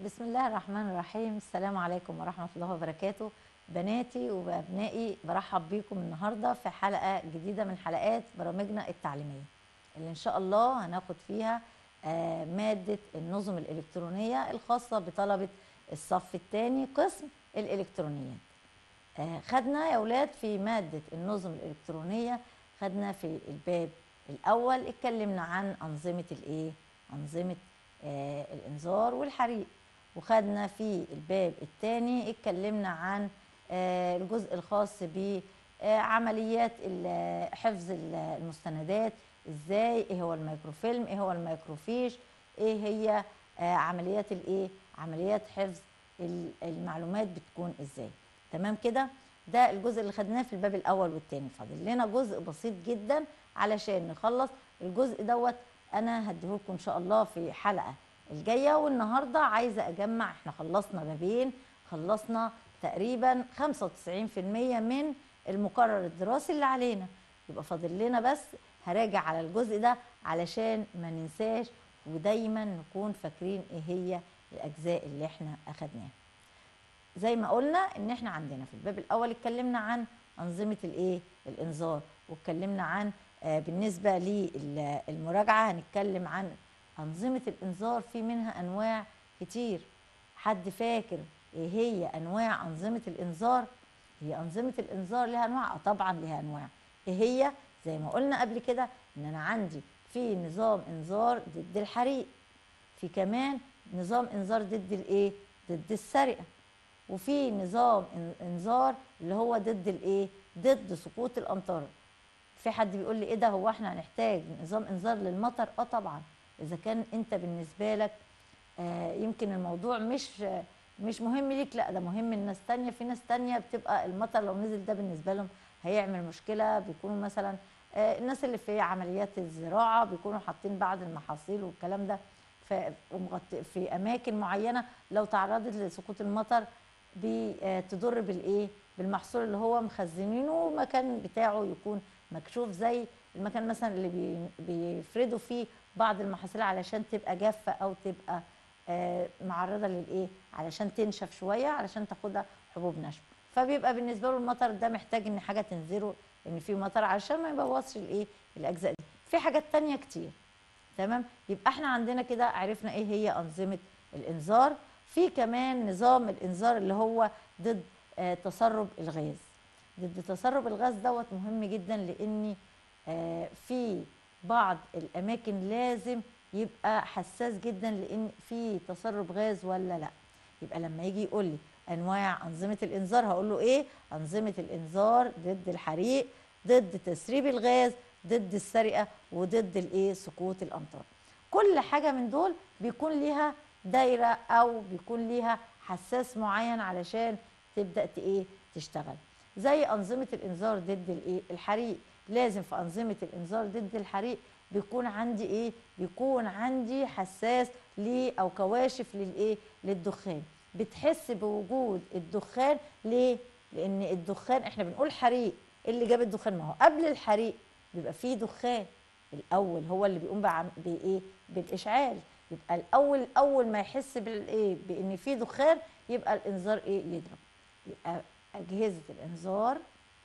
بسم الله الرحمن الرحيم السلام عليكم ورحمة الله وبركاته بناتي وأبنائي برحب بيكم النهاردة في حلقة جديدة من حلقات برامجنا التعليمية اللي إن شاء الله هناخد فيها آه، مادة النظم الإلكترونية الخاصة بطلبة الصف الثاني قسم الإلكترونيات آه، خدنا يا أولاد في مادة النظم الإلكترونية خدنا في الباب الأول اتكلمنا عن أنظمة الإيه؟ أنظمة آه الإنذار والحريق وخدنا في الباب الثاني اتكلمنا عن آه الجزء الخاص بعمليات حفظ ال- المستندات ازاي ايه هو الميكروفيلم ايه هو الميكروفيش ايه هي آه عمليات الايه عمليات حفظ ال- المعلومات بتكون ازاي تمام كده ده الجزء اللي خدناه في الباب الاول والثاني فاضل لنا جزء بسيط جدا علشان نخلص الجزء دوت انا هديهولكم ان شاء الله في حلقه الجايه والنهارده عايزه اجمع احنا خلصنا بابين خلصنا تقريبا 95% من المقرر الدراسي اللي علينا يبقى فاضل لنا بس هراجع على الجزء ده علشان ما ننساش ودايما نكون فاكرين ايه هي الاجزاء اللي احنا اخدناها زي ما قلنا ان احنا عندنا في الباب الاول اتكلمنا عن انظمه الايه الانذار واتكلمنا عن آه بالنسبه للمراجعه هنتكلم عن انظمه الانذار في منها انواع كتير حد فاكر ايه هي انواع انظمه الانذار هي انظمه الانذار لها انواع آه طبعا لها انواع ايه هي زي ما قلنا قبل كده ان انا عندي في نظام انذار ضد الحريق في كمان نظام انذار ضد الايه ضد السرقه وفي نظام إن- انذار اللي هو ضد الايه ضد سقوط الامطار في حد بيقول لي ايه ده هو احنا هنحتاج نظام انذار للمطر اه طبعا اذا كان انت بالنسبه لك آه يمكن الموضوع مش آه مش مهم ليك لا ده مهم لناس تانية في ناس تانية بتبقى المطر لو نزل ده بالنسبه لهم هيعمل مشكله بيكونوا مثلا آه الناس اللي في عمليات الزراعه بيكونوا حاطين بعض المحاصيل والكلام ده ف- ومغط- في اماكن معينه لو تعرضت لسقوط المطر بتضر بالايه بالمحصول اللي هو مخزنينه والمكان بتاعه يكون مكشوف زي المكان مثلا اللي بي- بيفردوا فيه بعض المحاصيل علشان تبقى جافه او تبقى آه، معرضه للايه علشان تنشف شويه علشان تاخدها حبوب نشف فبيبقى بالنسبه له المطر ده محتاج ان حاجه تنزله ان في مطر علشان ما يبوظش الايه الاجزاء دي في حاجات تانية كتير تمام يبقى احنا عندنا كده عرفنا ايه هي انظمه الانذار في كمان نظام الانذار اللي هو ضد آه تسرب الغاز ضد تسرب الغاز دوت مهم جدا لاني آه في بعض الاماكن لازم يبقى حساس جدا لان في تسرب غاز ولا لا يبقى لما يجي يقول لي انواع انظمه الانذار هقول له ايه انظمه الانذار ضد الحريق ضد تسريب الغاز ضد السرقه وضد الايه سقوط الامطار كل حاجه من دول بيكون ليها دايره او بيكون ليها حساس معين علشان تبدا ت- ايه تشتغل زي انظمه الانذار ضد الايه الحريق لازم في انظمه الانذار ضد الحريق بيكون عندي ايه بيكون عندي حساس ليه او كواشف للايه للدخان بتحس بوجود الدخان ليه لان الدخان احنا بنقول حريق إيه اللي جاب الدخان ما هو قبل الحريق بيبقى فيه دخان الاول هو اللي بيقوم بعم- بايه بالاشعال يبقى الاول اول ما يحس بالايه بان في دخان يبقى الانذار ايه يضرب يبقى اجهزه الانذار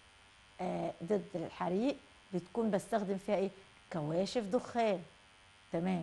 آه ضد الحريق بتكون بستخدم فيها ايه كواشف دخان تمام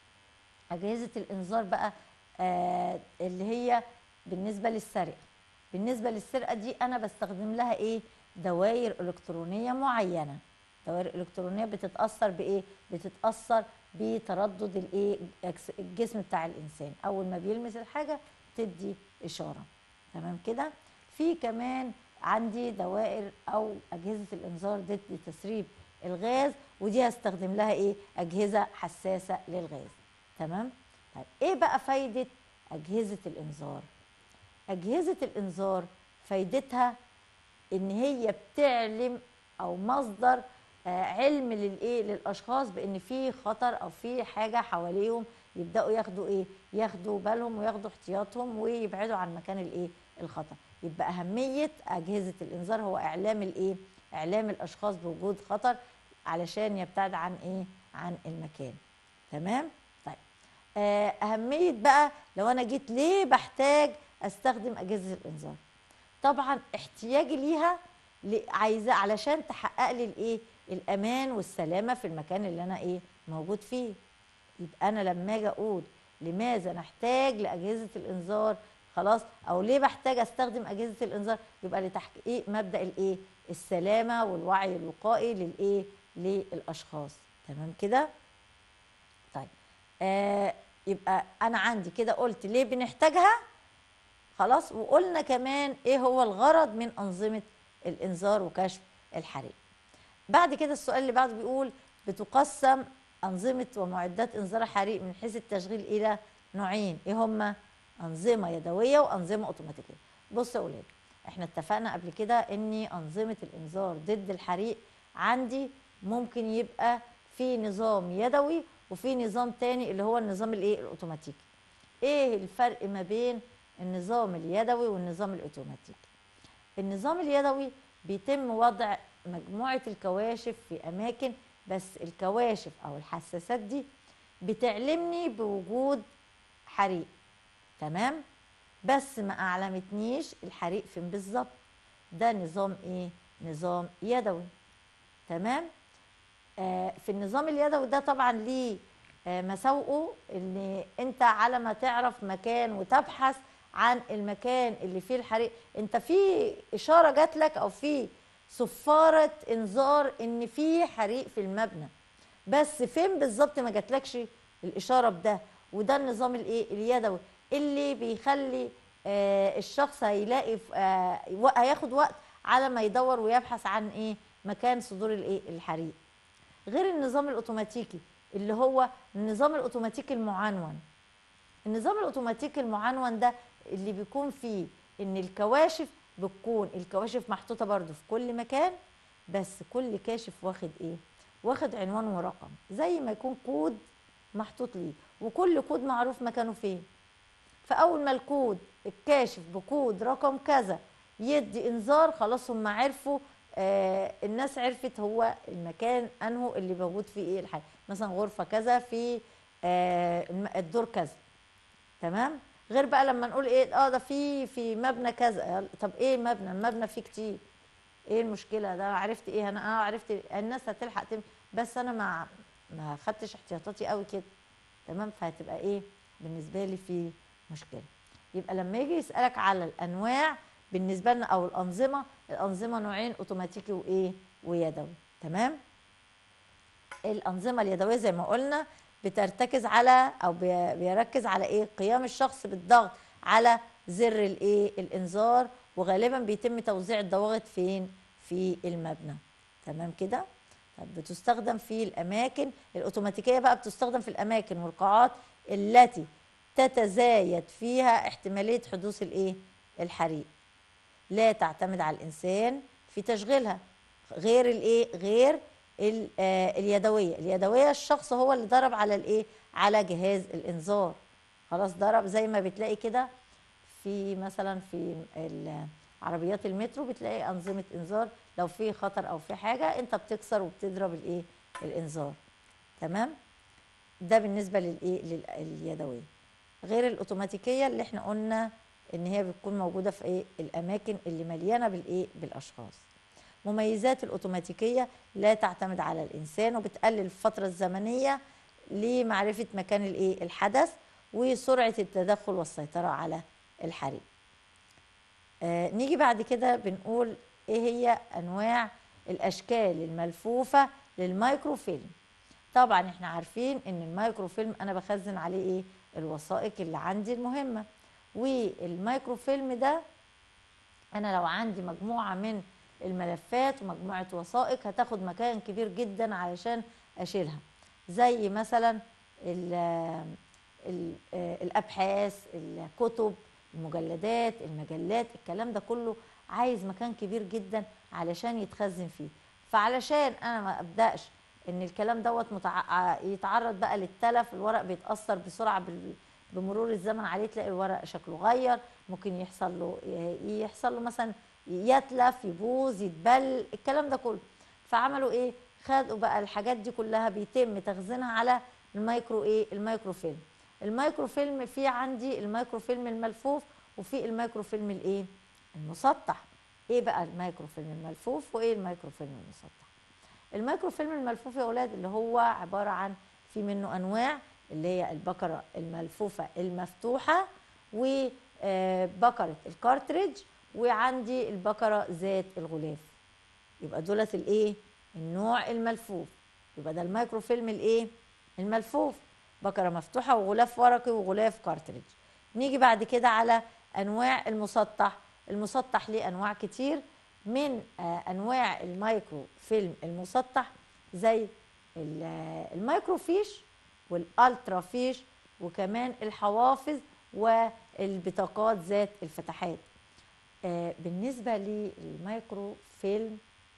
اجهزه الانذار بقى آه اللي هي بالنسبه للسرقه بالنسبه للسرقه دي انا بستخدم لها ايه دوائر الكترونيه معينه دوائر الكترونيه بتتاثر بايه بتتاثر بتردد الايه أجس- الجسم بتاع الانسان اول ما بيلمس الحاجه تدي اشاره تمام كده في كمان عندي دوائر او اجهزه الانذار ضد تسريب الغاز ودي هستخدم لها ايه اجهزه حساسه للغاز تمام طيب ايه بقى فايده اجهزه الانذار اجهزه الانذار فايدتها ان هي بتعلم او مصدر آه، علم للايه للاشخاص بان في خطر او في حاجه حواليهم يبداوا ياخدوا ايه ياخدوا بالهم وياخدوا احتياطهم ويبعدوا عن مكان الايه الخطر يبقى اهميه اجهزه الانذار هو اعلام الايه اعلام الاشخاص بوجود خطر علشان يبتعد عن ايه عن المكان تمام طيب آه، اهميه بقى لو انا جيت ليه بحتاج استخدم اجهزه الانذار طبعا احتياجي ليها ل- عايزه علشان تحقق لي الايه الامان والسلامه في المكان اللي انا ايه موجود فيه يبقى انا لما اجي اقول لماذا نحتاج لاجهزه الانذار خلاص او ليه بحتاج استخدم اجهزه الانذار يبقى لتحقيق مبدا الايه السلامه والوعي الوقائي للايه للاشخاص تمام كده طيب آه يبقى انا عندي كده قلت ليه بنحتاجها خلاص وقلنا كمان ايه هو الغرض من انظمه الانذار وكشف الحريق بعد كده السؤال اللي بعده بيقول بتقسم انظمه ومعدات انذار الحريق من حيث التشغيل الى نوعين ايه هما انظمه يدويه وانظمه اوتوماتيكيه بص يا اولاد احنا اتفقنا قبل كده ان انظمه الانذار ضد الحريق عندي ممكن يبقى في نظام يدوي وفي نظام تاني اللي هو النظام الايه الاوتوماتيكي ايه الفرق ما بين النظام اليدوي والنظام الاوتوماتيكي النظام اليدوي بيتم وضع مجموعة الكواشف في أماكن بس الكواشف أو الحساسات دي بتعلمني بوجود حريق تمام بس ما أعلمتنيش الحريق فين بالظبط ده نظام إيه؟ نظام يدوي تمام آه في النظام اليدوي ده طبعا ليه آه مساوئه ان انت على ما تعرف مكان وتبحث عن المكان اللي فيه الحريق انت في اشاره جات لك او في صفاره انذار ان في حريق في المبنى بس فين بالظبط ما جاتلكش الاشاره بده وده النظام الايه اليدوي اللي بيخلي آه الشخص هيلاقي ف- آه و- هياخد وقت على ما يدور ويبحث عن ايه مكان صدور الايه الحريق غير النظام الاوتوماتيكي اللي هو النظام الاوتوماتيكي المعنون النظام الاوتوماتيكي المعنون ده اللي بيكون فيه ان الكواشف بتكون الكواشف محطوطه برضو في كل مكان بس كل كاشف واخد ايه واخد عنوان ورقم زي ما يكون كود محطوط ليه وكل كود معروف مكانه فين فاول ما الكود الكاشف بكود رقم كذا يدي انذار خلاص هم عرفوا آه الناس عرفت هو المكان انه اللي موجود فيه ايه الحاجه مثلا غرفه كذا في آه الم- الدور كذا تمام غير بقى لما نقول ايه اه ده في في مبنى كذا طب ايه المبنى المبنى فيه كتير ايه المشكله ده عرفت ايه انا اه عرفت الناس هتلحق تم بس انا ما ما خدتش احتياطاتي قوي كده تمام فهتبقى ايه بالنسبه لي في مشكله يبقى لما يجي يسالك على الانواع بالنسبه لنا او الانظمه الانظمه نوعين اوتوماتيكي وايه ويدوي تمام الانظمه اليدويه زي ما قلنا بترتكز على او بي- بيركز على ايه قيام الشخص بالضغط على زر الايه الانذار وغالبا بيتم توزيع الضواغط فين في المبنى تمام كده طب بتستخدم في الاماكن الاوتوماتيكيه بقى بتستخدم في الاماكن والقاعات التي تتزايد فيها احتماليه حدوث الايه الحريق لا تعتمد على الانسان في تشغيلها غير الايه غير ال- آه، اليدويه اليدويه الشخص هو اللي ضرب على الايه على جهاز الانذار خلاص ضرب زي ما بتلاقي كده في مثلا في ال- عربيات المترو بتلاقي انظمه انذار لو في خطر او في حاجه انت بتكسر وبتضرب الايه الانذار تمام ده بالنسبه للايه لليدويه غير الاوتوماتيكيه اللي احنا قلنا ان هي بتكون موجوده في ايه الاماكن اللي مليانه بالايه بالاشخاص مميزات الاوتوماتيكيه لا تعتمد على الانسان وبتقلل الفتره الزمنيه لمعرفه مكان الايه الحدث وسرعه التدخل والسيطره على الحريق آه نيجي بعد كده بنقول ايه هي انواع الاشكال الملفوفه للمايكروفيلم طبعا احنا عارفين ان المايكروفيلم انا بخزن عليه ايه الوثائق اللي عندي المهمه والمايكروفيلم ده انا لو عندي مجموعه من الملفات ومجموعه وثائق هتاخد مكان كبير جدا علشان اشيلها زي مثلا ال ال الابحاث الكتب المجلدات المجلات الكلام ده كله عايز مكان كبير جدا علشان يتخزن فيه فعلشان انا ما ابداش ان الكلام دوت متع... يتعرض بقى للتلف الورق بيتاثر بسرعه بال... بمرور الزمن عليه تلاقي الورق شكله غير ممكن يحصل له يحصل له مثلا يتلف يبوظ يتبل الكلام ده كله فعملوا ايه خدوا بقى الحاجات دي كلها بيتم تخزينها على المايكرو ايه المايكرو فيلم المايكرو فيلم في عندي المايكرو فيلم الملفوف وفي المايكرو فيلم الايه المسطح ايه بقى المايكرو فيلم الملفوف وايه المايكرو فيلم المسطح المايكرو فيلم الملفوف يا اولاد اللي هو عباره عن في منه انواع اللي هي البكره الملفوفه المفتوحه وبكره الكارتريج وعندي البكره ذات الغلاف يبقى دولت الايه النوع الملفوف يبقى ده المايكرو فيلم الايه الملفوف بكره مفتوحه وغلاف ورقي وغلاف كارتريج نيجي بعد كده على انواع المسطح المسطح ليه انواع كتير من آه انواع المايكرو فيلم المسطح زي المايكرو فيش والالترا فيش وكمان الحوافظ والبطاقات ذات الفتحات آه بالنسبه للمايكرو فيلم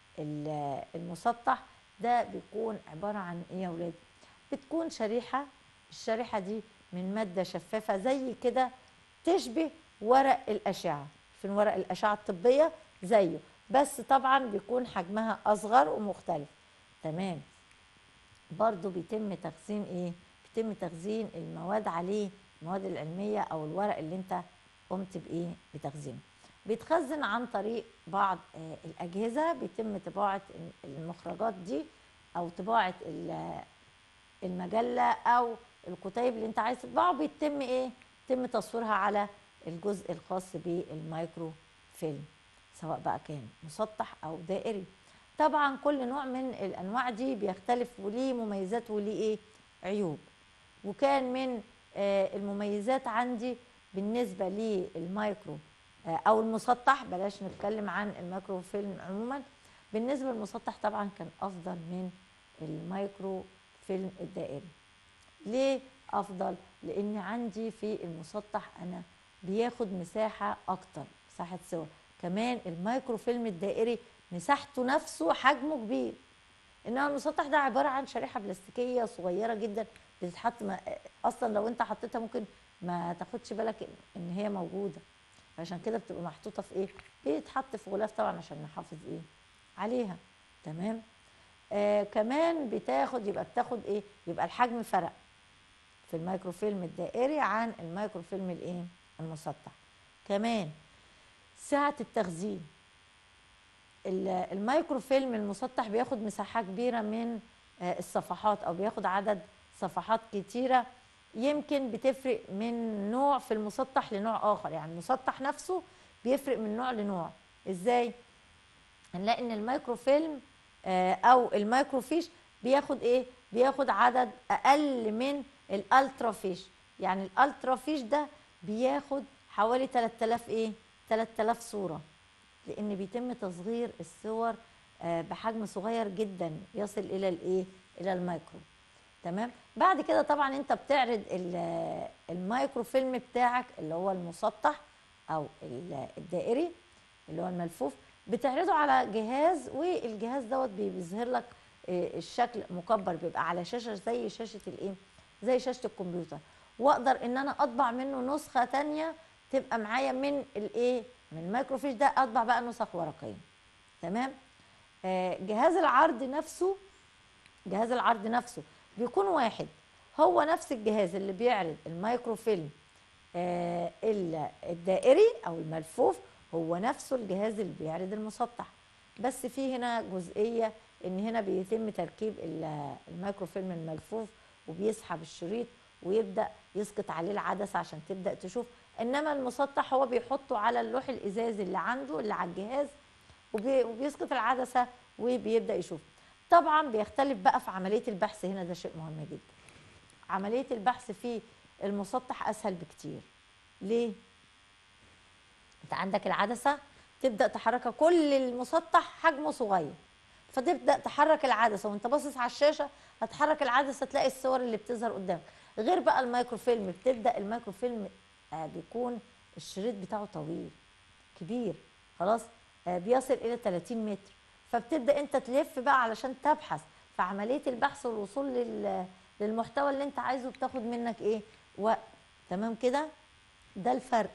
المسطح ده بيكون عباره عن ايه يا ولاد بتكون شريحه الشريحه دي من ماده شفافه زي كده تشبه ورق الاشعه في ورق الاشعه الطبيه زيه بس طبعا بيكون حجمها اصغر ومختلف تمام برضو بيتم تخزين ايه بيتم تخزين المواد عليه المواد العلميه او الورق اللي انت قمت بايه بتخزينه بيتخزن عن طريق بعض آه الاجهزه بيتم طباعه المخرجات دي او طباعه المجله او الكتيب اللي انت عايز تطبعه بيتم ايه يتم تصويرها على الجزء الخاص بالمايكرو فيلم سواء بقى كان مسطح او دائري طبعا كل نوع من الانواع دي بيختلف وليه مميزات وليه ايه عيوب وكان من آه المميزات عندي بالنسبه للمايكرو آه او المسطح بلاش نتكلم عن المايكرو فيلم عموما بالنسبه للمسطح طبعا كان افضل من المايكرو فيلم الدائري ليه افضل لان عندي في المسطح انا بياخد مساحه اكتر مساحه صور كمان المايكرو فيلم الدائري مساحته نفسه حجمه كبير انما المسطح ده عباره عن شريحه بلاستيكيه صغيره جدا بتتحط ما اصلا لو انت حطيتها ممكن ما تاخدش بالك ان هي موجوده عشان كده بتبقى محطوطه في ايه بيتحط في غلاف طبعا عشان نحافظ ايه عليها تمام آه كمان بتاخد يبقى بتاخد ايه يبقى الحجم فرق في الميكروفيلم الدائري عن الميكروفيلم الايه المسطح كمان سعه التخزين الميكروفيلم المسطح بياخد مساحه كبيره من آه الصفحات او بياخد عدد صفحات كتيره يمكن بتفرق من نوع في المسطح لنوع اخر يعني المسطح نفسه بيفرق من نوع لنوع ازاي هنلاقي ان الميكروفيلم آه او الميكروفيش بياخد ايه بياخد عدد اقل من الالترا فيش يعني الالترا فيش ده بياخد حوالي 3000 ايه 3000 صوره لان بيتم تصغير الصور آه بحجم صغير جدا يصل الى الايه الى الميكرو تمام بعد كده طبعا انت بتعرض المايكرو فيلم بتاعك اللي هو المسطح او الدائري اللي هو الملفوف بتعرضه على جهاز والجهاز دوت بيظهر لك الشكل مكبر بيبقى على شاشه زي شاشه الايه زي شاشه الكمبيوتر واقدر ان انا اطبع منه نسخه تانية تبقى معايا من الايه من الميكروفيش ده اطبع بقى نسخ ورقيه تمام آه جهاز العرض نفسه جهاز العرض نفسه بيكون واحد هو نفس الجهاز اللي بيعرض الميكروفيلم آه الدائري او الملفوف هو نفسه الجهاز اللي بيعرض المسطح بس في هنا جزئيه ان هنا بيتم تركيب الميكروفيلم الملفوف وبيسحب الشريط ويبدا يسقط عليه العدسه عشان تبدا تشوف انما المسطح هو بيحطه على اللوح الازازي اللي عنده اللي على الجهاز وبي وبيسقط العدسه وبيبدا يشوف طبعا بيختلف بقى في عمليه البحث هنا ده شيء مهم جدا عمليه البحث في المسطح اسهل بكتير ليه انت عندك العدسه تبدا تحركها كل المسطح حجمه صغير فتبدا تحرك العدسه وانت باصص على الشاشه هتحرك العدسه تلاقي الصور اللي بتظهر قدامك غير بقى الميكروفيلم بتبدا الميكروفيلم آه بيكون الشريط بتاعه طويل كبير خلاص آه بيصل الى 30 متر فبتبدا انت تلف بقى علشان تبحث فعمليه البحث والوصول لل للمحتوى اللي انت عايزه بتاخد منك ايه وقت تمام كده ده الفرق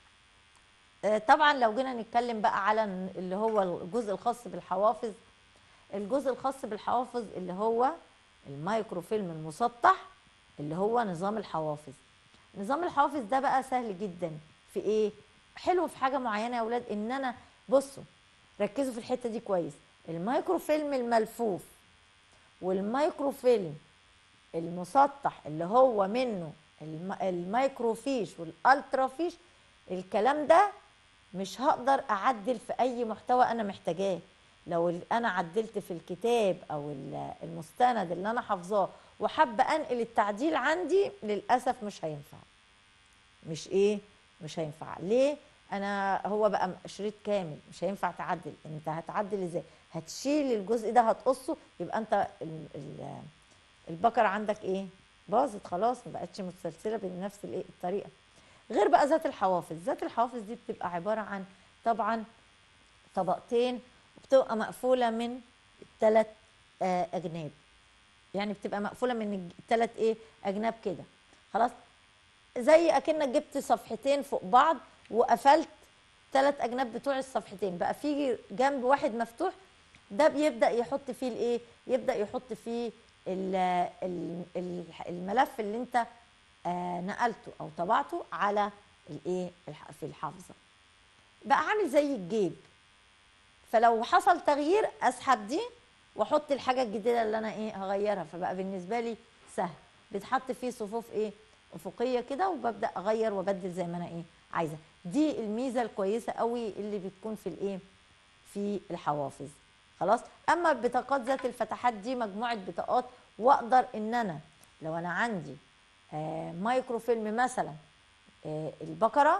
آه طبعا لو جينا نتكلم بقى على اللي هو الجزء الخاص بالحوافظ الجزء الخاص بالحوافظ اللي هو الميكروفيلم المسطح اللي هو نظام الحوافظ نظام الحوافظ ده بقى سهل جدا في ايه حلو في حاجه معينه يا اولاد ان انا بصوا ركزوا في الحته دي كويس الميكروفيلم الملفوف والميكروفيلم المسطح اللي هو منه الم- الميكروفيش والالترافيش الكلام ده مش هقدر اعدل في اي محتوى انا محتاجاه لو ال- انا عدلت في الكتاب او ال- المستند اللي انا حافظاه وحابه انقل التعديل عندي للاسف مش هينفع مش ايه مش هينفع ليه انا هو بقى شريط كامل مش هينفع تعدل انت هتعدل ازاي هتشيل الجزء ده هتقصه يبقى انت ال ال البقره عندك ايه باظت خلاص ما بقتش متسلسله بنفس الايه الطريقه غير بقى ذات الحوافظ ذات الحوافظ دي بتبقى عباره عن طبعا طبقتين وبتبقى مقفوله من ثلاث اجناب يعني بتبقى مقفوله من ثلاث ايه اجناب كده خلاص زي اكنك جبت صفحتين فوق بعض وقفلت ثلاث اجناب بتوع الصفحتين بقى في جنب واحد مفتوح ده بيبدا يحط فيه الايه يبدا يحط فيه ال ال ال الملف اللي انت آه نقلته او طبعته على الايه الح- في الحافظه بقى عامل زي الجيب فلو حصل تغيير اسحب دي واحط الحاجه الجديده اللي انا ايه هغيرها فبقى بالنسبه لي سهل بيتحط فيه صفوف ايه افقيه كده وببدا اغير وابدل زي ما انا ايه عايزه دي الميزه الكويسه قوي اللي بتكون في الايه في الحوافظ خلاص اما بطاقات ذات الفتحات دي مجموعه بطاقات واقدر ان انا لو انا عندي آه مايكرو فيلم مثلا آه البقره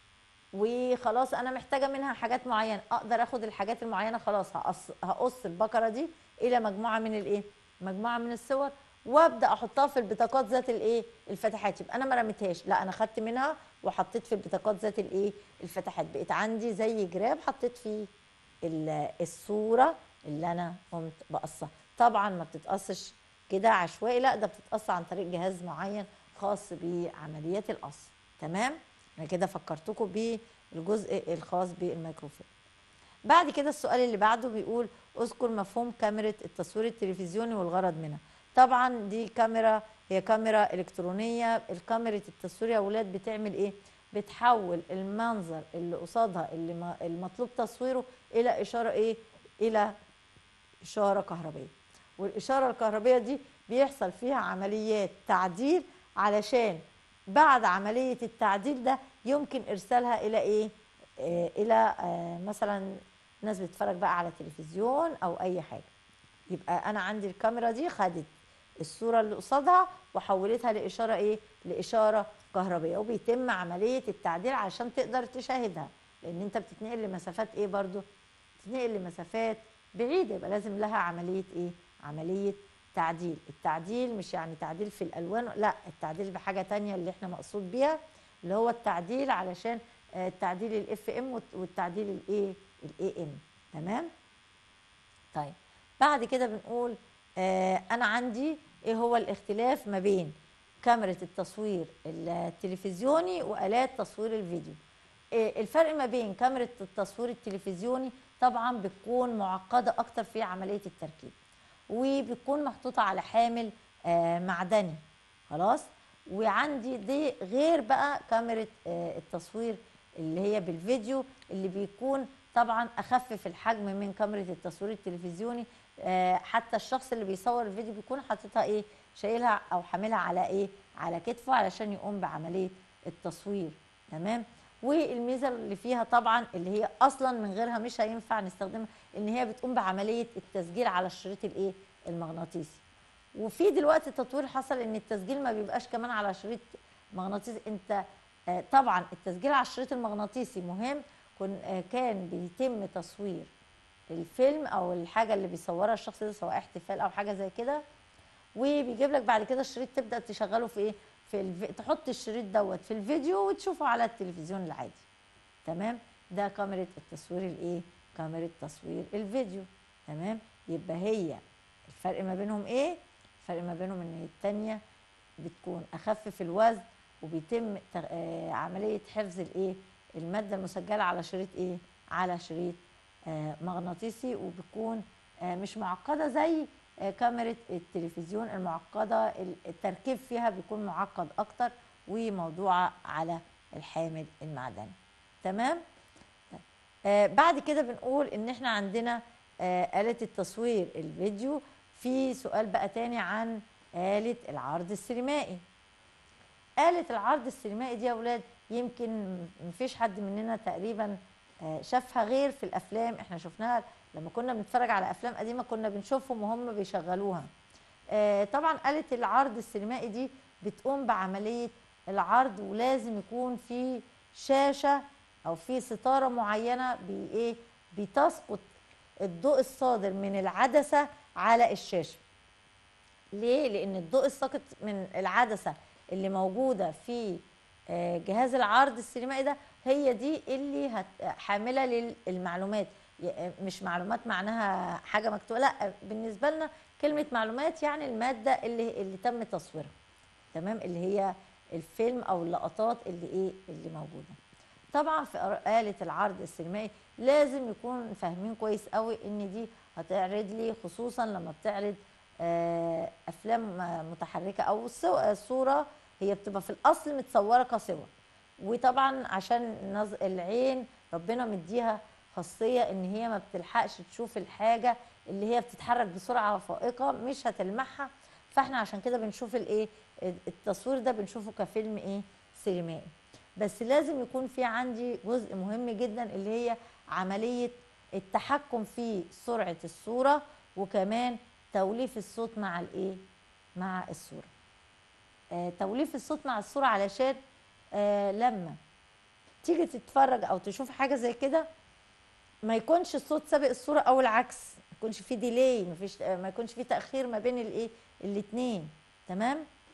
وخلاص انا محتاجه منها حاجات معينه اقدر اخد الحاجات المعينه خلاص هقص هقص البقره دي الى مجموعه من الايه مجموعه من الصور وابدا احطها في البطاقات ذات الايه الفتحات يبقى انا ما رميتهاش لا انا خدت منها وحطيت في البطاقات ذات الايه الفتحات بقيت عندي زي جراب حطيت فيه ال- الصوره اللي انا قمت بقصها طبعا ما بتتقصش كده عشوائي لا ده بتتقص عن طريق جهاز معين خاص بعمليات القص تمام انا كده فكرتكم بالجزء الخاص بالميكروفون بعد كده السؤال اللي بعده بيقول اذكر مفهوم كاميرا التصوير التلفزيوني والغرض منها طبعا دي كاميرا هي كاميرا الكترونيه الكاميرا التصوير يا اولاد بتعمل ايه بتحول المنظر اللي قصادها اللي ما- المطلوب تصويره الى اشاره ايه الى اشاره كهربيه والاشاره الكهربيه دي بيحصل فيها عمليات تعديل علشان بعد عمليه التعديل ده يمكن ارسالها الى ايه آه الى آه مثلا ناس بتتفرج بقى على تلفزيون او اي حاجه يبقى انا عندي الكاميرا دي خدت الصوره اللي قصادها وحولتها لاشاره ايه لاشاره كهربيه وبيتم عمليه التعديل عشان تقدر تشاهدها لان انت بتتنقل لمسافات ايه برضو بتتنقل لمسافات بعيده يبقى لازم لها عمليه ايه عمليه تعديل التعديل مش يعني تعديل في الالوان لا التعديل بحاجه تانية اللي احنا مقصود بيها اللي هو التعديل علشان آه، التعديل الاف ام والتعديل الايه الاي ام تمام طيب بعد كده بنقول آه انا عندي ايه هو الاختلاف ما بين كاميرا التصوير التلفزيوني والات تصوير الفيديو آه الفرق ما بين كاميرا التصوير التلفزيوني طبعا بتكون معقده اكتر في عمليه التركيب وبتكون محطوطه على حامل آه معدني خلاص وعندي دي غير بقى كاميرا آه التصوير اللي هي بالفيديو اللي بيكون طبعا اخف في الحجم من كاميرا التصوير التلفزيوني آه، حتى الشخص اللي بيصور الفيديو بيكون حاططها ايه شايلها او حاملها على ايه على كتفه علشان يقوم بعمليه التصوير تمام والميزه اللي فيها طبعا اللي هي اصلا من غيرها مش هينفع نستخدمها ان هي بتقوم بعمليه التسجيل على الشريط الايه المغناطيسي وفي دلوقتي تطوير حصل ان التسجيل ما بيبقاش كمان على شريط مغناطيسي انت آه، طبعا التسجيل على الشريط المغناطيسي مهم كن آه، كان بيتم تصوير الفيلم او الحاجه اللي بيصورها الشخص ده سواء احتفال او حاجه زي كده وبيجيب لك بعد كده الشريط تبدا تشغله في ايه في الف... تحط الشريط دوت في الفيديو وتشوفه على التلفزيون العادي تمام ده كاميرا التصوير الايه كاميرا تصوير الفيديو تمام يبقى هي الفرق ما بينهم ايه الفرق ما بينهم ان التانية بتكون اخف في الوزن وبيتم تغ- آه، عمليه حفظ الايه الماده المسجله على شريط ايه على شريط آه، مغناطيسي وبتكون آه، مش معقده زي آه، كاميرا التلفزيون المعقده ال- التركيب فيها بيكون معقد اكتر وموضوعه على الحامل المعدني تمام طيب. آه بعد كده بنقول ان احنا عندنا آه آلة التصوير الفيديو في سؤال بقى تاني عن آلة العرض السينمائي آلة العرض السينمائي دي يا أولاد يمكن مفيش حد مننا تقريبا آه شافها غير في الأفلام احنا شفناها لما كنا بنتفرج على أفلام قديمة كنا بنشوفهم وهم بيشغلوها آه طبعا آلة العرض السينمائي دي بتقوم بعملية العرض ولازم يكون في شاشة أو في ستارة معينة بإيه بتسقط الضوء الصادر من العدسة على الشاشة ليه؟ لأن الضوء الساقط من العدسة اللي موجودة في جهاز العرض السينمائي ده هي دي اللي هت حاملة للمعلومات مش معلومات معناها حاجة مكتوبة لا بالنسبة لنا كلمة معلومات يعني المادة اللي اللي تم تصويرها تمام اللي هي الفيلم أو اللقطات اللي إيه اللي موجودة طبعا في آلة العرض السينمائي لازم يكون فاهمين كويس قوي ان دي هتعرض لي خصوصا لما بتعرض افلام متحركه او الصوره هي بتبقى في الاصل متصوره كصور وطبعا عشان العين ربنا مديها خاصيه ان هي ما بتلحقش تشوف الحاجه اللي هي بتتحرك بسرعه فائقه مش هتلمحها فاحنا عشان كده بنشوف الايه التصوير ده بنشوفه كفيلم ايه سينمائي بس لازم يكون في عندي جزء مهم جدا اللي هي عمليه التحكم في سرعه الصوره وكمان توليف الصوت مع الايه مع الصوره آه توليف الصوت مع الصوره علشان آه لما تيجي تتفرج او تشوف حاجه زي كده ما يكونش الصوت سابق الصوره او العكس ما يكونش في ديلي ما فيش ما يكونش في تاخير ما بين الايه الاثنين تمام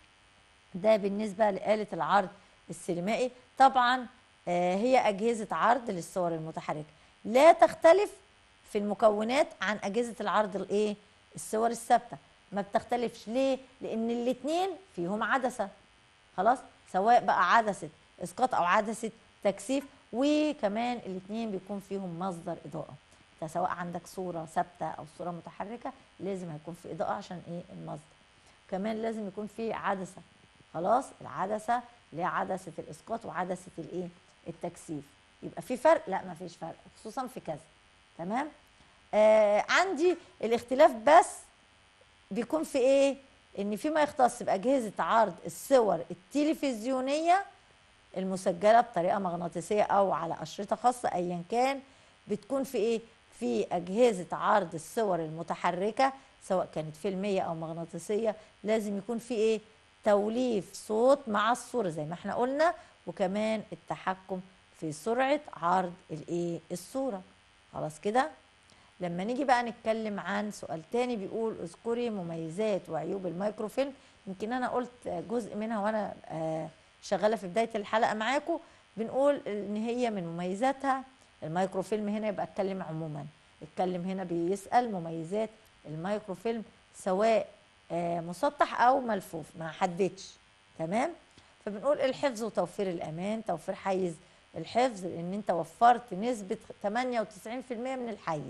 ده بالنسبه لآلة العرض السينمائي طبعا آه هي اجهزه عرض للصور المتحركه لا تختلف في المكونات عن اجهزه العرض الايه الصور الثابته ما بتختلفش ليه لان الاثنين فيهم عدسه خلاص سواء بقى عدسه اسقاط او عدسه تكثيف وكمان الاثنين بيكون فيهم مصدر اضاءه انت سواء عندك صوره ثابته او صوره متحركه لازم هيكون في اضاءه عشان ايه المصدر كمان لازم يكون في عدسه خلاص العدسه اللي هي عدسه الاسقاط وعدسه الايه التكثيف يبقى في فرق لا ما فيش فرق خصوصا في كذا تمام آه عندي الاختلاف بس بيكون في ايه ان فيما يختص باجهزه عرض الصور التلفزيونيه المسجله بطريقه مغناطيسيه او على اشرطه خاصه ايا كان بتكون في ايه في اجهزه عرض الصور المتحركه سواء كانت فيلميه او مغناطيسيه لازم يكون في ايه توليف صوت مع الصوره زي ما احنا قلنا وكمان التحكم في سرعه عرض الايه الصوره خلاص كده لما نيجي بقى نتكلم عن سؤال تاني بيقول اذكري مميزات وعيوب الميكروفيلم يمكن انا قلت جزء منها وانا شغاله في بدايه الحلقه معاكم بنقول ان هي من مميزاتها الميكروفيلم هنا يبقى اتكلم عموما اتكلم هنا بيسال مميزات الميكروفيلم سواء مسطح او ملفوف ما حددش تمام فبنقول الحفظ وتوفير الامان توفير حيز الحفظ لان انت وفرت نسبه 98% من الحيز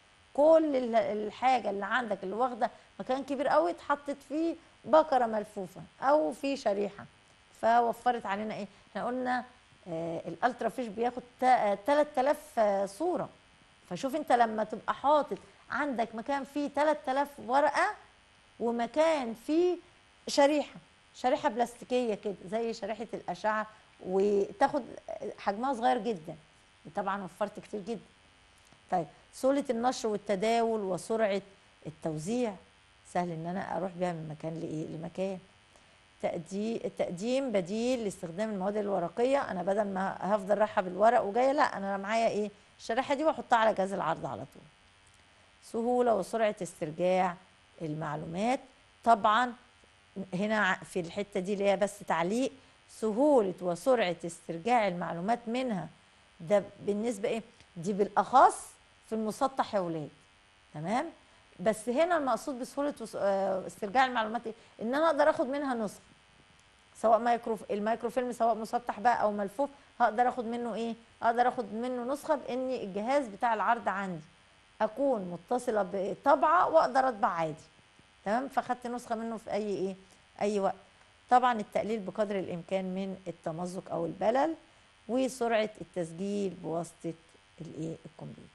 كل الحاجه اللي عندك اللي واخده مكان كبير قوي اتحطت فيه بكره ملفوفه او في شريحه فوفرت علينا ايه احنا قلنا آه الالترا فيش بياخد 3000 آه صوره فشوف انت لما تبقى حاطط عندك مكان فيه 3000 ورقه ومكان فيه شريحه شريحه بلاستيكيه كده زي شريحه الاشعه وتاخد حجمها صغير جدا طبعا وفرت كتير جدا طيب سهوله النشر والتداول وسرعه التوزيع سهل ان انا اروح بيها من مكان لايه لمكان التقديم بديل لاستخدام المواد الورقيه انا بدل ما هفضل رايحه بالورق وجايه لا انا معايا ايه الشريحه دي واحطها على جهاز العرض على طول سهوله وسرعه استرجاع المعلومات طبعا هنا في الحته دي اللي هي بس تعليق سهوله وسرعه استرجاع المعلومات منها ده بالنسبه ايه دي بالاخص في المسطح يا ولاد تمام بس هنا المقصود بسهوله استرجاع المعلومات ايه ان انا اقدر اخد منها نسخه سواء مايكرو المايكروفيلم سواء مسطح بقى او ملفوف هقدر اخد منه ايه اقدر اخد منه نسخه بان الجهاز بتاع العرض عندي اكون متصله بطبعه واقدر اطبع عادي تمام فاخدت نسخه منه في اي ايه اي وقت طبعا التقليل بقدر الامكان من التمزق او البلل وسرعه التسجيل بواسطه الايه الكمبيوتر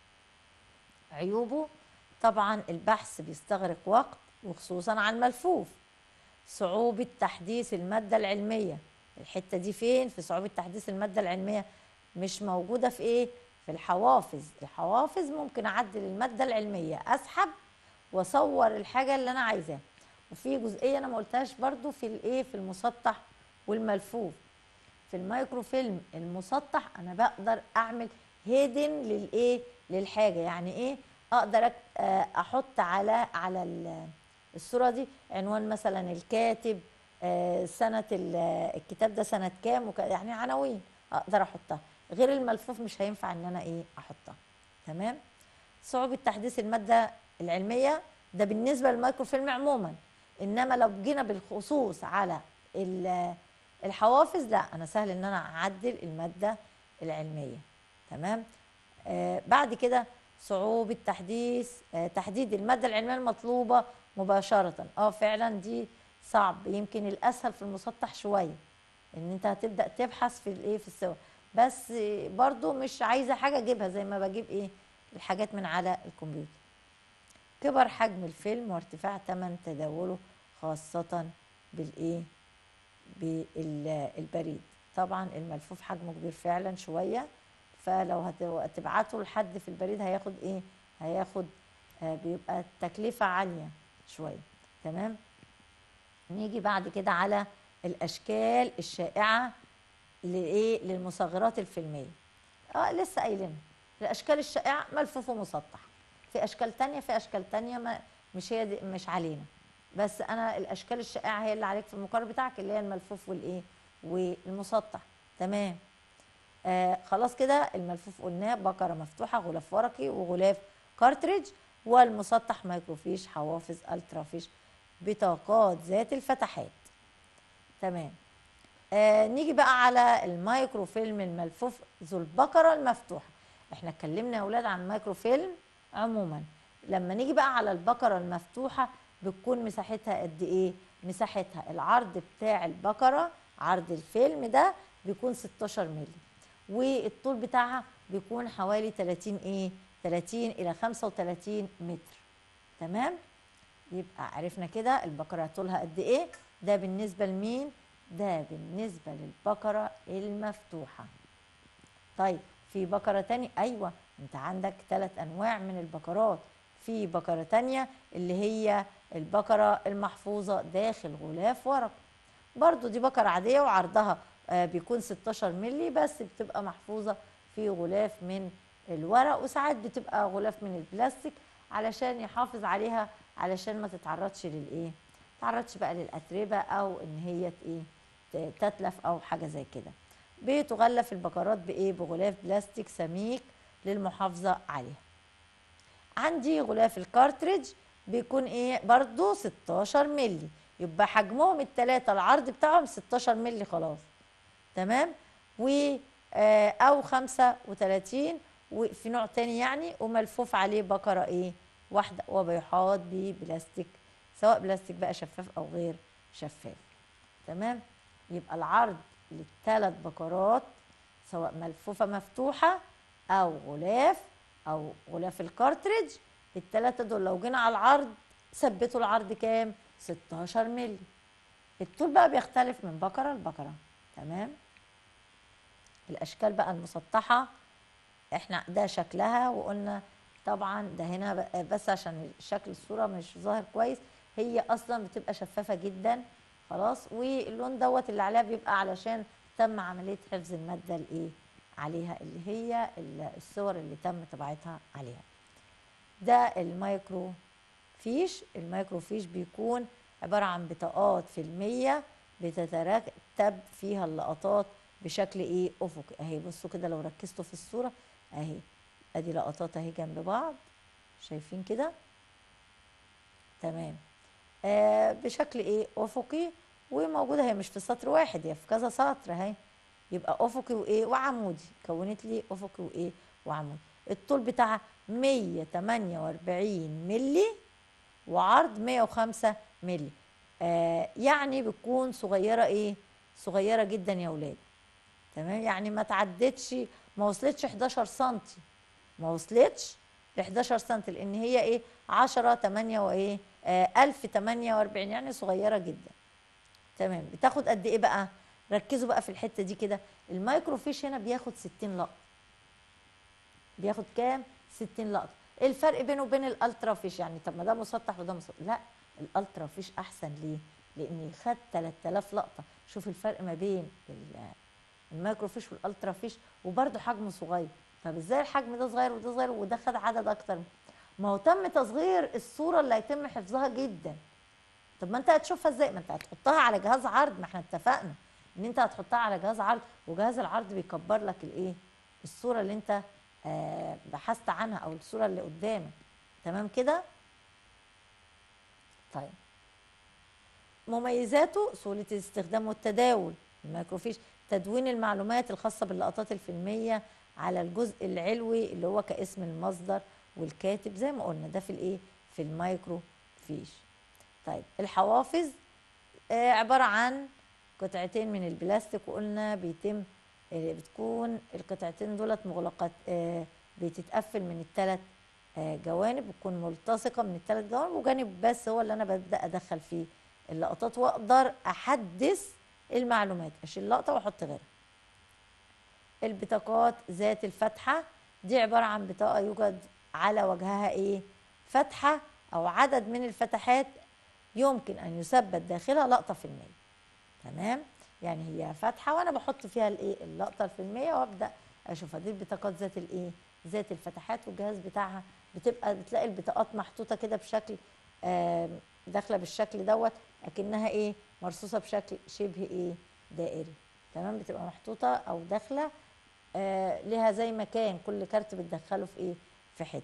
عيوبه طبعا البحث بيستغرق وقت وخصوصا على الملفوف صعوبة تحديث المادة العلمية الحتة دي فين في صعوبة تحديث المادة العلمية مش موجودة في ايه في الحوافظ الحوافظ ممكن اعدل المادة العلمية اسحب واصور الحاجة اللي انا عايزاها وفي جزئية انا ما قلتهاش برضو في الايه في المسطح والملفوف في المايكرو فيلم المسطح انا بقدر اعمل هيدن للايه للحاجه يعني ايه اقدر أك- آه، احط على على ال- الصوره دي عنوان مثلا الكاتب آه، سنه ال- الكتاب ده سنه كام وك- يعني عناوين اقدر احطها غير الملفوف مش هينفع ان انا ايه احطها تمام صعوبة تحديث المادة العلمية ده بالنسبة للمايكرو فيلم عموما إنما لو جينا بالخصوص على ال- الحوافظ لا أنا سهل إن أنا أعدل المادة العلمية تمام آه بعد كده صعوبة تحديث آه تحديد المادة العلمية المطلوبة مباشرة اه فعلا دي صعب يمكن الأسهل في المسطح شوية ان انت هتبدا تبحث في الايه في الصور بس برضو مش عايزه حاجه اجيبها زي ما بجيب ايه الحاجات من على الكمبيوتر كبر حجم الفيلم وارتفاع ثمن تداوله خاصه بالايه بالبريد طبعا الملفوف حجمه كبير فعلا شويه فلو هت- هتبعته لحد في البريد هياخد ايه هياخد آه بيبقى التكلفه عاليه شويه تمام نيجي بعد كده على الاشكال الشائعه لايه للمصغرات الفيلميه اه لسه قايلين الاشكال الشائعه ملفوف ومسطح في اشكال تانية في اشكال تانية ما مش هي دي مش علينا بس انا الاشكال الشائعه هي اللي عليك في المقرر بتاعك اللي هي الملفوف والايه والمسطح تمام آه خلاص كده الملفوف قلناه بكره مفتوحه غلاف ورقي وغلاف كارتريج والمسطح مايكروفيش حوافظ الترافيش بطاقات ذات الفتحات تمام آه نيجي بقى على المايكرو فيلم الملفوف ذو البكره المفتوحه احنا اتكلمنا يا اولاد عن المايكرو فيلم عموما لما نيجي بقى على البكره المفتوحه بتكون مساحتها قد ايه مساحتها العرض بتاع البكره عرض الفيلم ده بيكون 16 مللي والطول بتاعها بيكون حوالي 30 ايه 30 الى 35 متر تمام يبقى عرفنا كده البقرة طولها قد ايه ده بالنسبة لمين ده بالنسبة للبقرة المفتوحة طيب في بقرة تاني ايوه انت عندك ثلاث انواع من البقرات في بقرة تانية اللي هي البقرة المحفوظة داخل غلاف ورق برضو دي بقرة عادية وعرضها آه، بيكون 16 ملي بس بتبقى محفوظة في غلاف من الورق وساعات بتبقى غلاف من البلاستيك علشان يحافظ عليها علشان ما تتعرضش للايه تتعرضش بقى للاتربه او ان هي ت- ايه ت- تتلف او حاجه زي كده بتغلف البقرات بايه بغلاف بلاستيك سميك للمحافظه عليها عندي غلاف الكارتريج بيكون ايه برضو 16 ملي يبقى حجمهم الثلاثه العرض بتاعهم 16 ملي خلاص تمام و آه، او 35 وفي نوع تاني يعني وملفوف عليه بقره ايه واحده وبيحاط ببلاستيك سواء بلاستيك بقى شفاف او غير شفاف تمام يبقى العرض للثلاث بقرات سواء ملفوفه مفتوحه او غلاف او غلاف الكارتريج الثلاثه دول لو جينا على العرض ثبتوا العرض كام 16 مللي الطول بقى بيختلف من بقره لبقره تمام الاشكال بقى المسطحه احنا ده شكلها وقلنا طبعا ده هنا بقى- بس عشان شكل الصوره مش ظاهر كويس هي اصلا بتبقى شفافه جدا خلاص واللون دوت اللي عليها بيبقى علشان تم عمليه حفظ الماده الايه عليها اللي هي ال- الصور اللي تم طباعتها عليها ده المايكرو فيش المايكرو فيش بيكون عبارة عن بطاقات فيلمية بتترتب فيها اللقطات بشكل ايه افقي اهي بصوا كده لو ركزتوا في الصورة اهي ادي لقطات اهي جنب بعض شايفين كده تمام آه بشكل ايه افقي وموجودة هي مش في سطر واحد هي في كذا سطر اهي يبقى افقي وايه وعمودي كونت لي افقي وايه وعمودي الطول بتاعها 148 ملي وعرض 105 ملي آه يعني بتكون صغيره ايه صغيره جدا يا اولاد تمام يعني ما تعدتش ما وصلتش 11 سم ما وصلتش ل 11 سم لان هي ايه 10 8 وايه آه 1048 يعني صغيره جدا تمام بتاخد قد ايه بقى ركزوا بقى في الحته دي كده المايكروفيش هنا بياخد 60 لقطه بياخد كام 60 لقطه ايه الفرق بينه وبين الالترا فيش يعني طب ما ده مسطح وده مسطح لا الالترا فيش احسن ليه لان خد 3000 لقطه شوف الفرق ما بين المايكرو فيش والالترا فيش وبرده حجمه صغير طب ازاي الحجم ده صغير وده صغير وده خد عدد اكتر ما هو تم تصغير الصوره اللي هيتم حفظها جدا طب ما انت هتشوفها ازاي ما انت هتحطها على جهاز عرض ما احنا اتفقنا ان انت هتحطها على جهاز عرض وجهاز العرض بيكبر لك الايه الصوره اللي انت آه بحثت عنها او الصوره اللي قدامك تمام كده طيب مميزاته سهوله الاستخدام والتداول الميكروفيش تدوين المعلومات الخاصه باللقطات الفيلميه على الجزء العلوي اللي هو كاسم المصدر والكاتب زي ما قلنا ده في الايه في المايكرو فيش طيب الحوافظ آه عباره عن قطعتين من البلاستيك وقلنا بيتم آه بتكون القطعتين دولت مغلقات آه بتتقفل من الثلاث آه جوانب بتكون ملتصقه من الثلاث جوانب وجانب بس هو اللي انا ببدا ادخل فيه اللقطات واقدر احدث المعلومات اشيل لقطه واحط غيرها البطاقات ذات الفتحه دي عباره عن بطاقه يوجد على وجهها ايه فتحه او عدد من الفتحات يمكن ان يثبت داخلها لقطه فيلميه تمام يعني هي فتحه وانا بحط فيها الايه اللقطه الفيلميه وابدا اشوفها دي البطاقات ذات الايه ذات الفتحات والجهاز بتاعها بتبقى بتلاقي البطاقات محطوطه كده بشكل آه داخله بالشكل دوت اكنها ايه مرصوصه بشكل شبه ايه دائري تمام بتبقى محطوطه او داخله آه لها زي مكان كل كارت بتدخله في ايه في حته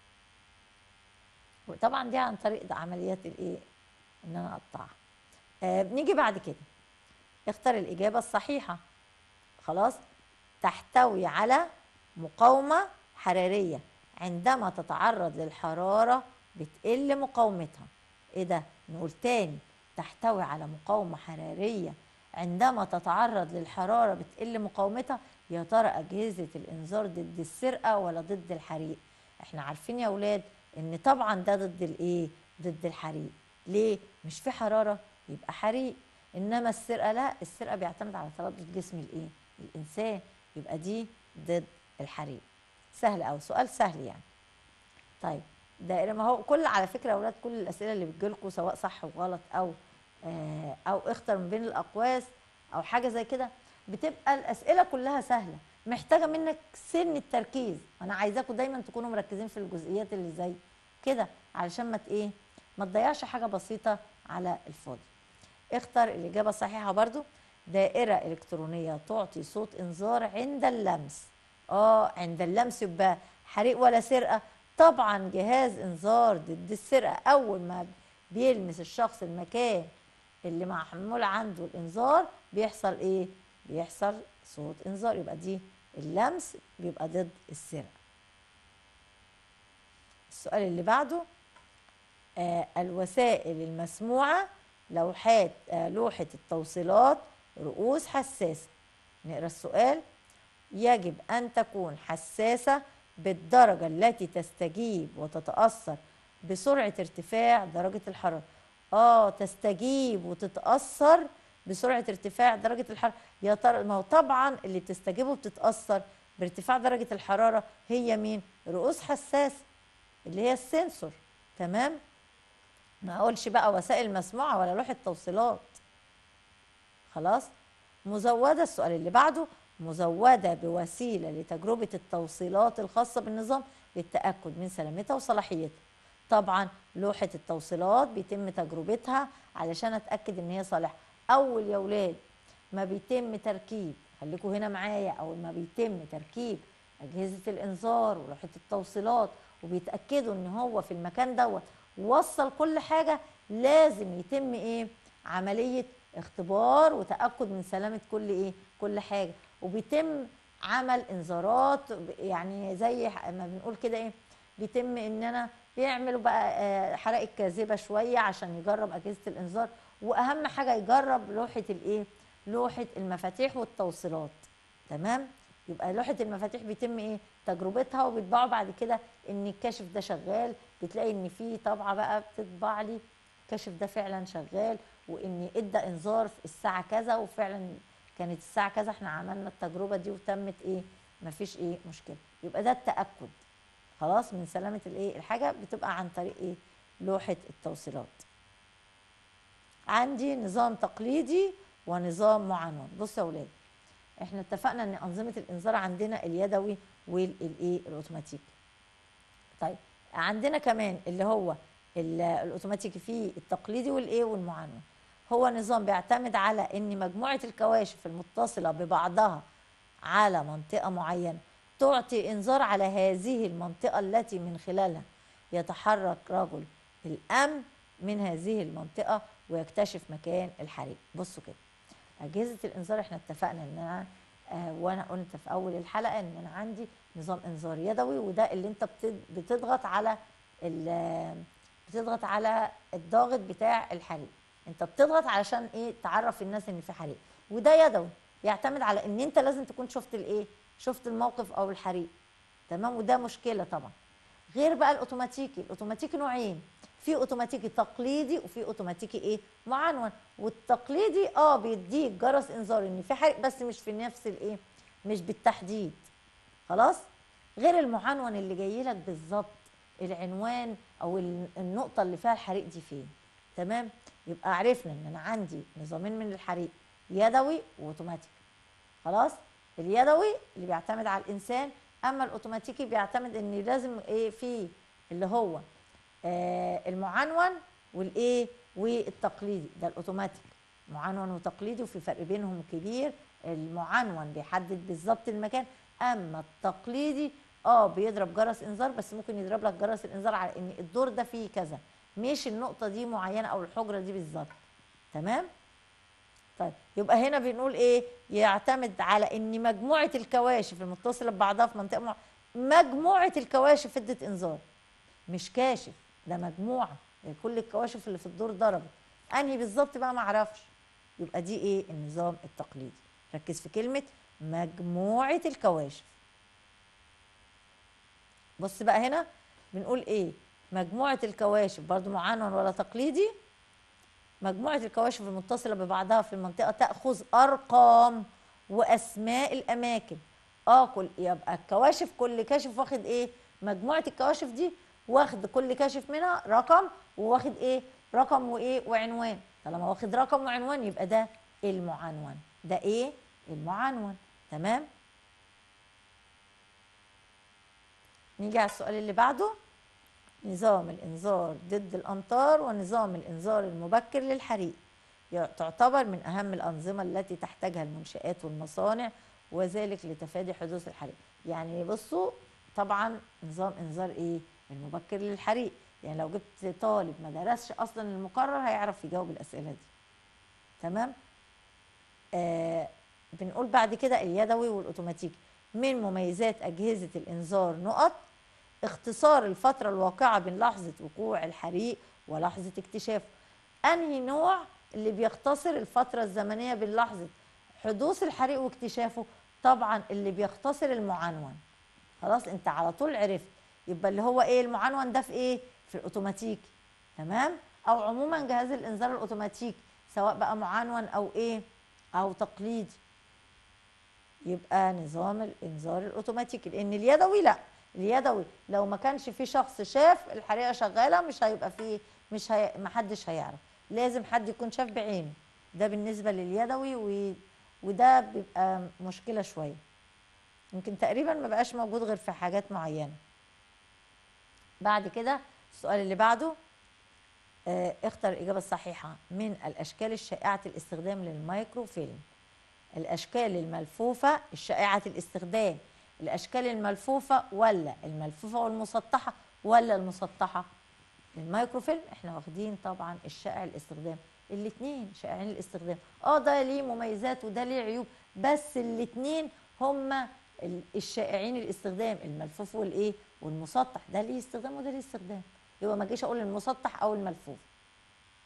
وطبعا دي عن طريق عمليات الايه ان انا اقطعها آه بنيجي بعد كده اختار الاجابه الصحيحه خلاص تحتوي على مقاومه حراريه عندما تتعرض للحراره بتقل مقاومتها ايه ده نقول تاني تحتوي على مقاومه حراريه عندما تتعرض للحراره بتقل مقاومتها يا ترى اجهزه الانذار ضد السرقه ولا ضد الحريق احنا عارفين يا اولاد ان طبعا ده ضد الايه ضد الحريق ليه مش في حراره يبقى حريق انما السرقه لا السرقه بيعتمد على تردد جسم الايه الانسان يبقى دي ضد الحريق سهل قوي سؤال سهل يعني طيب دائره ما هو كل على فكره يا اولاد كل الاسئله اللي بتجيلكم سواء صح وغلط او آه او اختر من بين الاقواس او حاجه زي كده بتبقى الاسئله كلها سهله محتاجه منك سن التركيز انا عايزاكم دايما تكونوا مركزين في الجزئيات اللي زي كده علشان ما ايه ما تضيعش حاجه بسيطه على الفاضي اختر الاجابه الصحيحه برضو دائره الكترونيه تعطي صوت انذار عند اللمس اه عند اللمس يبقى حريق ولا سرقه طبعا جهاز انذار ضد السرقه اول ما بيلمس الشخص المكان اللي محمول عنده الانذار بيحصل ايه بيحصل صوت انذار يبقى دي اللمس بيبقى ضد السرقه السؤال اللي بعده آه الوسائل المسموعه لوحات آه لوحه التوصيلات رؤوس حساسه نقرا السؤال يجب ان تكون حساسه بالدرجه التي تستجيب وتتاثر بسرعه ارتفاع درجه الحراره اه تستجيب وتتاثر بسرعه ارتفاع درجه الحراره يا ترى ما هو طبعا اللي بتستجيب وبتتاثر بارتفاع درجه الحراره هي مين رؤوس حساسه اللي هي السنسور تمام ما اقولش بقى وسائل مسموعه ولا لوحه توصيلات خلاص مزوده السؤال اللي بعده مزوده بوسيله لتجربه التوصيلات الخاصه بالنظام للتاكد من سلامتها وصلاحيتها طبعا لوحه التوصيلات بيتم تجربتها علشان اتاكد ان هي صالحه اول يا ولاد ما بيتم تركيب خليكم هنا معايا اول ما بيتم تركيب اجهزه الانذار ولوحه التوصيلات وبيتاكدوا ان هو في المكان دوت وصل كل حاجه لازم يتم ايه عمليه اختبار وتاكد من سلامه كل ايه كل حاجه وبيتم عمل انذارات يعني زي ما بنقول كده ايه بيتم ان انا بيعملوا بقى حرائق كاذبه شويه عشان يجرب اجهزه الانذار واهم حاجه يجرب لوحه الايه لوحه المفاتيح والتوصيلات تمام يبقى لوحه المفاتيح بيتم ايه تجربتها وبيطبعوا بعد كده ان الكاشف ده شغال بتلاقي ان في طبعه بقى بتطبع لي الكاشف ده فعلا شغال وان ادى انذار في الساعه كذا وفعلا كانت الساعه كذا احنا عملنا التجربه دي وتمت ايه مفيش ايه مشكله يبقى ده التاكد خلاص من سلامه الايه الحاجه بتبقى عن طريق ايه لوحه التوصيلات عندي نظام تقليدي ونظام معنون بصوا يا اولاد احنا اتفقنا ان انظمه الانذار عندنا اليدوي والايه الاوتوماتيكي طيب عندنا كمان اللي هو ال- الاوتوماتيكي فيه التقليدي والايه والمعنون هو نظام بيعتمد على ان مجموعه الكواشف المتصله ببعضها على منطقه معينه تعطي انذار على هذه المنطقه التي من خلالها يتحرك رجل الامن من هذه المنطقه ويكتشف مكان الحريق بصوا كده اجهزه الانذار احنا اتفقنا ان انا آه وانا قلت في اول الحلقه ان انا عندي نظام انذار يدوي وده اللي انت بتد- بتضغط على ال- بتضغط على الضاغط بتاع الحريق انت بتضغط علشان ايه تعرف الناس ان في حريق وده يدوي يعتمد على ان انت لازم تكون شفت الايه شفت الموقف او الحريق تمام وده مشكله طبعا غير بقى الاوتوماتيكي الاوتوماتيكي نوعين في اوتوماتيكي تقليدي وفي اوتوماتيكي ايه معنون والتقليدي اه بيديك جرس انذار ان في حريق بس مش في نفس الايه مش بالتحديد خلاص غير المعنون اللي جاي لك بالظبط العنوان او ال- النقطه اللي فيها الحريق دي فين تمام يبقى عرفنا ان انا عندي نظامين من الحريق يدوي واوتوماتيك خلاص اليدوي اللي بيعتمد على الانسان اما الاوتوماتيكي بيعتمد ان لازم ايه في اللي هو آه المعنون والايه والتقليدي ده الاوتوماتيك معنون وتقليدي وفي فرق بينهم كبير المعنون بيحدد بالظبط المكان اما التقليدي اه بيضرب جرس انذار بس ممكن يضرب لك جرس الانذار على ان الدور ده فيه كذا مش النقطه دي معينه او الحجره دي بالظبط تمام طيب يبقى هنا بنقول ايه يعتمد على ان مجموعه الكواشف المتصله ببعضها في منطقه مع... مجموعه الكواشف ادت انذار مش كاشف ده مجموعه يعني كل الكواشف اللي في الدور ضربت انهي بالظبط بقى ما اعرفش يبقى دي ايه النظام التقليدي ركز في كلمه مجموعه الكواشف بص بقى هنا بنقول ايه مجموعه الكواشف برضو معنون ولا تقليدي مجموعة الكواشف المتصلة ببعضها في المنطقة تأخذ أرقام وأسماء الأماكن اه كل يبقى الكواشف كل كاشف واخد ايه مجموعة الكواشف دي واخد كل كاشف منها رقم وواخد ايه رقم وايه وعنوان طالما واخد رقم وعنوان يبقى ده المعنون ده ايه المعنون تمام نيجي على السؤال اللي بعده نظام الإنذار ضد الأمطار ونظام الإنذار المبكر للحريق يع- تعتبر من أهم الأنظمة التي تحتاجها المنشآت والمصانع وذلك لتفادي حدوث الحريق يعني بصوا طبعا نظام إنذار إيه المبكر للحريق يعني لو جبت طالب ما درسش أصلا المقرر هيعرف يجاوب الأسئلة دي تمام آه بنقول بعد كده اليدوي والأوتوماتيكي من مميزات أجهزة الإنذار نقط اختصار الفترة الواقعة بين لحظة وقوع الحريق ولحظة اكتشافه أنهي نوع اللي بيختصر الفترة الزمنية بين لحظة حدوث الحريق واكتشافه طبعا اللي بيختصر المعنون خلاص انت على طول عرفت يبقى اللي هو ايه المعنون ده في ايه في الاوتوماتيكي تمام او عموما جهاز الانذار الاوتوماتيكي سواء بقى معنون او ايه او تقليدي يبقى نظام الانذار الاوتوماتيكي لان اليدوي لا اليدوي لو ما كانش في شخص شاف الحريقه شغاله مش هيبقى فيه مش هي ما حدش هيعرف لازم حد يكون شاف بعينه ده بالنسبه لليدوي و... وده بيبقى مشكله شويه يمكن تقريبا ما بقاش موجود غير في حاجات معينه بعد كده السؤال اللي بعده آه، اختر الإجابة الصحيحة من الأشكال الشائعة الاستخدام للمايكرو فيلم الأشكال الملفوفة الشائعة الاستخدام الأشكال الملفوفة ولا الملفوفة والمسطحة ولا المسطحة المايكرو فيلم احنا واخدين طبعا الشائع الاستخدام الاثنين شائعين الاستخدام اه ده ليه مميزات وده ليه عيوب بس الاثنين هما ال- الشائعين الاستخدام الملفوف والايه والمسطح ده ليه استخدام وده ليه استخدام يبقى ما اجيش اقول المسطح او الملفوف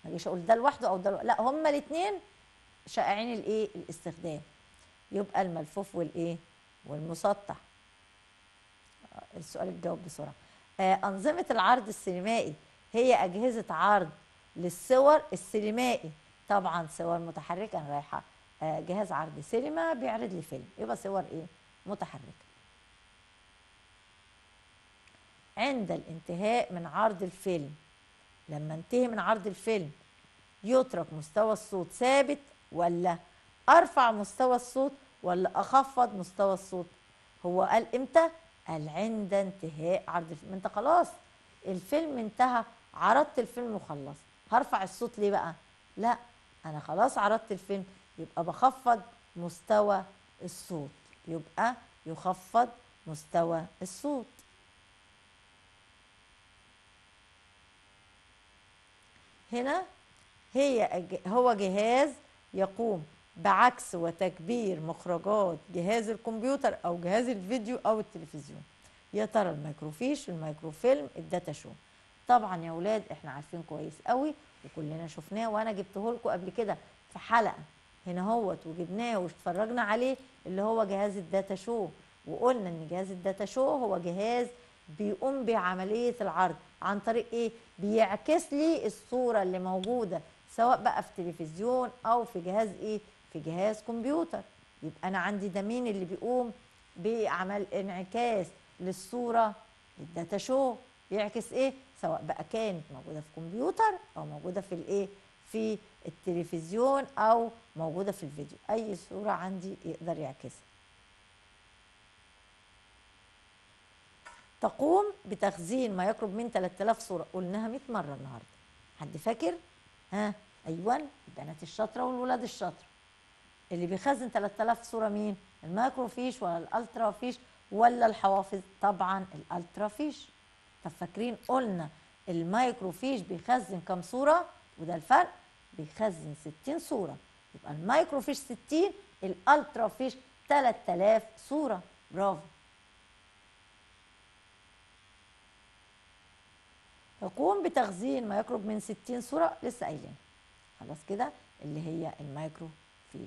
ما اجيش اقول ده لوحده او ده لوحده. لا هما الاثنين شائعين الايه الاستخدام يبقى الملفوف والايه والمسطح آه، السؤال الجاوب بسرعه آه انظمه العرض السينمائي هي اجهزه عرض للصور السينمائي طبعا صور متحركه انا رايحه آه جهاز عرض سينما بيعرض لي فيلم يبقى صور ايه متحركه عند الانتهاء من عرض الفيلم لما انتهي من عرض الفيلم يترك مستوى الصوت ثابت ولا ارفع مستوى الصوت ولا اخفض مستوى الصوت هو قال امتى قال عند انتهاء عرض الفيلم انت خلاص الفيلم انتهى عرضت الفيلم وخلصت هرفع الصوت ليه بقى لا انا خلاص عرضت الفيلم يبقى بخفض مستوى الصوت يبقى يخفض مستوى الصوت هنا هي أج- هو جهاز يقوم بعكس وتكبير مخرجات جهاز الكمبيوتر او جهاز الفيديو او التلفزيون يا ترى الميكروفيش الميكروفيلم الداتا شو طبعا يا اولاد احنا عارفين كويس قوي وكلنا شفناه وانا جبته لكم قبل كده في حلقه هنا هوت وجبناه واتفرجنا عليه اللي هو جهاز الداتا شو وقلنا ان جهاز الداتا شو هو جهاز بيقوم بعمليه العرض عن طريق ايه بيعكس لي الصوره اللي موجوده سواء بقى في تلفزيون او في جهاز ايه في جهاز كمبيوتر يبقى انا عندي ده مين اللي بيقوم بعمل انعكاس للصوره الداتا شو بيعكس ايه سواء بقى كانت موجوده في كمبيوتر او موجوده في الايه في التلفزيون او موجوده في الفيديو اي صوره عندي يقدر يعكسها تقوم بتخزين ما يقرب من 3000 صوره قلناها 100 مره النهارده حد فاكر ها ايوه البنات الشاطره والولاد الشاطره اللي بيخزن 3000 صوره مين المايكرو فيش ولا الالترا فيش ولا الحوافظ طبعا الالترا فيش طب فاكرين قلنا المايكرو فيش بيخزن كام صوره وده الفرق بيخزن 60 صوره يبقى المايكرو فيش 60 الالترا فيش 3000 صوره برافو يقوم بتخزين ما يقرب من 60 صورة لسه قايلين خلاص كده اللي هي المايكرو فيش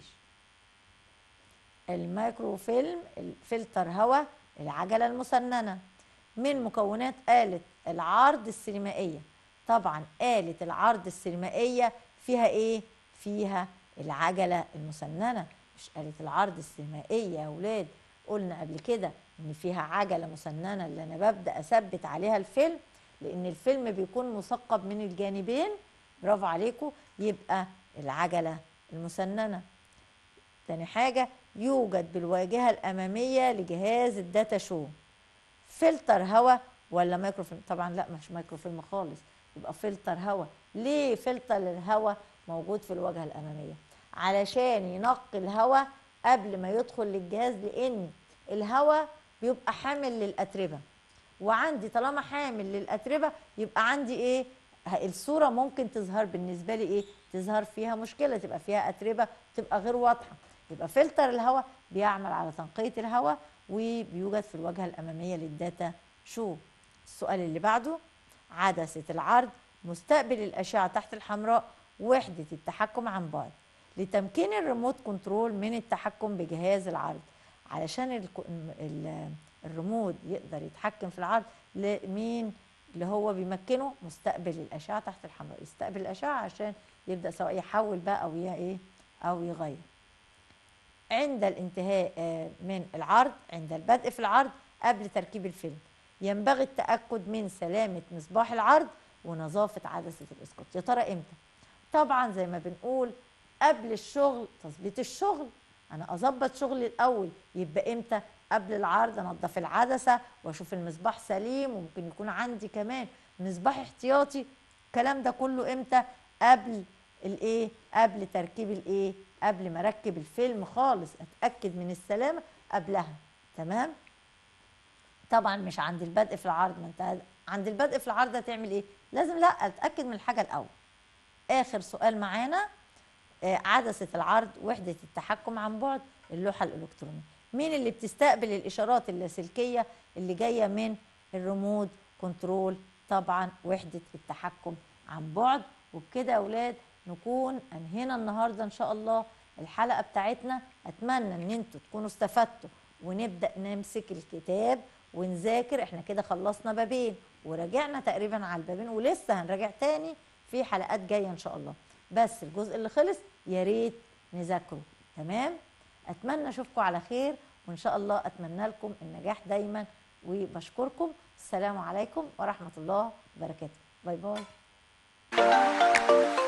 المايكرو فيلم الفلتر هواء العجلة المسننة من مكونات آلة العرض السينمائية طبعا آلة العرض السينمائية فيها ايه؟ فيها العجلة المسننة مش آلة العرض السينمائية يا ولاد قلنا قبل كده ان فيها عجلة مسننة اللي انا ببدأ اثبت عليها الفيلم لان الفيلم بيكون مثقب من الجانبين برافو عليكم يبقى العجله المسننه تاني حاجه يوجد بالواجهه الاماميه لجهاز الداتا شو فلتر هواء ولا مايكروفيلم طبعا لا مش مايكروفيلم خالص يبقى فلتر هواء ليه فلتر الهواء موجود في الواجهه الاماميه علشان ينقي الهواء قبل ما يدخل للجهاز لان الهواء بيبقى حامل للاتربه وعندي طالما حامل للاتربه يبقى عندي ايه ه- الصوره ممكن تظهر بالنسبه لي ايه تظهر فيها مشكله تبقى فيها اتربه تبقى غير واضحه يبقى فلتر الهواء بيعمل على تنقيه الهواء وبيوجد في الواجهه الاماميه للداتا شو السؤال اللي بعده عدسه العرض مستقبل الاشعه تحت الحمراء وحده التحكم عن بعد لتمكين الريموت كنترول من التحكم بجهاز العرض علشان الك- ال- الريموت يقدر يتحكم في العرض لمين اللي هو بيمكنه مستقبل الاشعه تحت الحمراء يستقبل الاشعه عشان يبدا سواء يحول بقى او ي- ايه او يغير عند الانتهاء آه، من العرض عند البدء في العرض قبل تركيب الفيلم ينبغي التاكد من سلامه مصباح العرض ونظافه عدسه الاسقاط يا ترى امتى طبعا زي ما بنقول قبل الشغل تظبيط الشغل انا اظبط شغلي الاول يبقى امتى قبل العرض انضف العدسه واشوف المصباح سليم وممكن يكون عندي كمان مصباح احتياطي الكلام ده كله امتى قبل الايه قبل تركيب الايه قبل ما اركب الفيلم خالص اتاكد من السلامه قبلها تمام طبعا مش عند البدء في العرض ما انت عند البدء في العرض هتعمل ايه لازم لا اتاكد من الحاجه الاول اخر سؤال معانا آه، عدسه العرض وحده التحكم عن بعد اللوحه الالكترونيه مين اللي بتستقبل الاشارات اللاسلكيه اللي جايه من الريموت كنترول طبعا وحده التحكم عن بعد وبكده يا اولاد نكون انهينا النهارده ان شاء الله الحلقه بتاعتنا اتمنى ان انتوا تكونوا استفدتوا ونبدا نمسك الكتاب ونذاكر احنا كده خلصنا بابين وراجعنا تقريبا على البابين ولسه هنراجع تاني في حلقات جايه ان شاء الله بس الجزء اللي خلص يا ريت نذاكره تمام اتمنى اشوفكم على خير وان شاء الله اتمنى لكم النجاح دايما وبشكركم السلام عليكم ورحمه الله وبركاته باي باي